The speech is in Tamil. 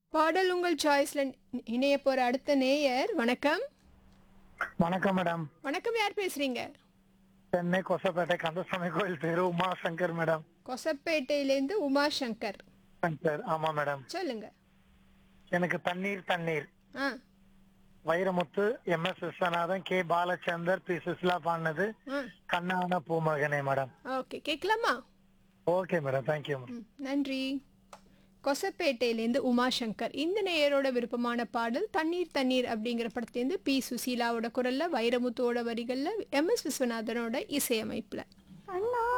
பாடல் உங்கள் சாய்ஸ்ல இணைய போற அடுத்த நேயர் வணக்கம் வணக்கம் மேடம் வணக்கம் யார் பேசுறீங்க சென்னை கொசப்பேட்டை கந்தசாமி கோயில் பேரு உமா சங்கர் மேடம் கொசப்பேட்டையிலேருந்து உமா சங்கர் சங்கர் ஆமா மேடம் சொல்லுங்க எனக்கு தண்ணீர் தண்ணீர் ஆ Vairamuthu M S Viswanathan K Balachander P Susheela பாடினது ஆ கண்ணான பூமகனே மேடம் ஓகே கேட்கலாமா ஓகே மேடம் தேங்க்யூ மேடம் ம், நன்றி கொசப்பேட்டையிலேருந்து உமாசங்கர் இந்த நேயரோட விருப்பமான பாடல் தண்ணீர் தண்ணீர் அப்படிங்கிற படத்துலேருந்து பி சுசீலாவோட குரல்ல வைரமுத்துவோட வரிகள்ல எம் எஸ் விஸ்வநாதனோட இசையமைப்புல அண்ணா